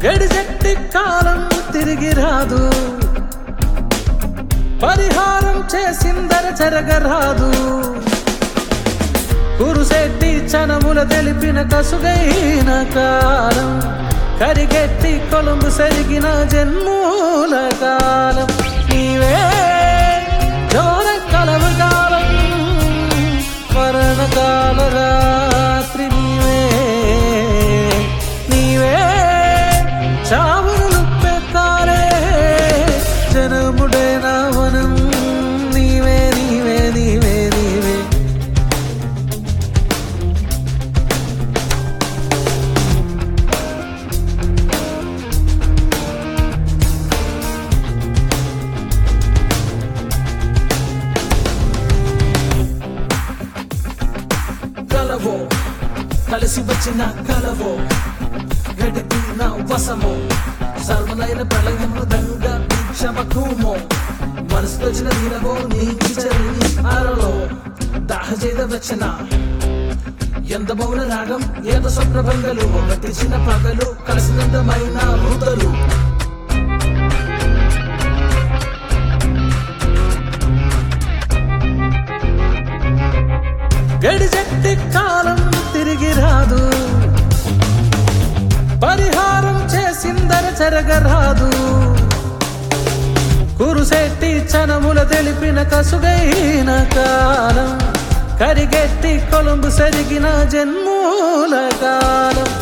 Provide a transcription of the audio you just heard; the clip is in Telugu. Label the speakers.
Speaker 1: గడిజెట్టి కాలం తిరిగి రాదు పరిహారం చేసిందర జరగరాదు కురుసెట్టి చనముల తెలిపిన కసుగైన కాలం కరిగెట్టి కొలుంబు సరిగిన జన్మూల కాలం నీవే జోర కలవు కాలం మరణకాల రాత్రి నీవే నీవే చావును నుప్పెత్తారే జనముడే నా వనం నీవే నీవే నీవే నీవే కలవో కలిసి వచ్చిన కలవో గడిపిన వసమో సర్వనైన ప్రళయము దంగ క్షమకుమో మనసుకు వచ్చిన నీరవో నీకి చరి అరలో దాహజేద వచ్చిన ఎంత మౌన రాగం ఏదో స్వప్న భంగలు ఒకటి చిన్న పగలు కలిసినంతమైన వృతలు గడిజెట్టి కాలం తిరిగి రాదు పరిహారం చేసిందర జరగరాదు కురుసెట్టి చనముల తెలిపిన కసుగైన కాలం కరిగెట్టి కొలుంబు సరిగిన జన్మూల కాలం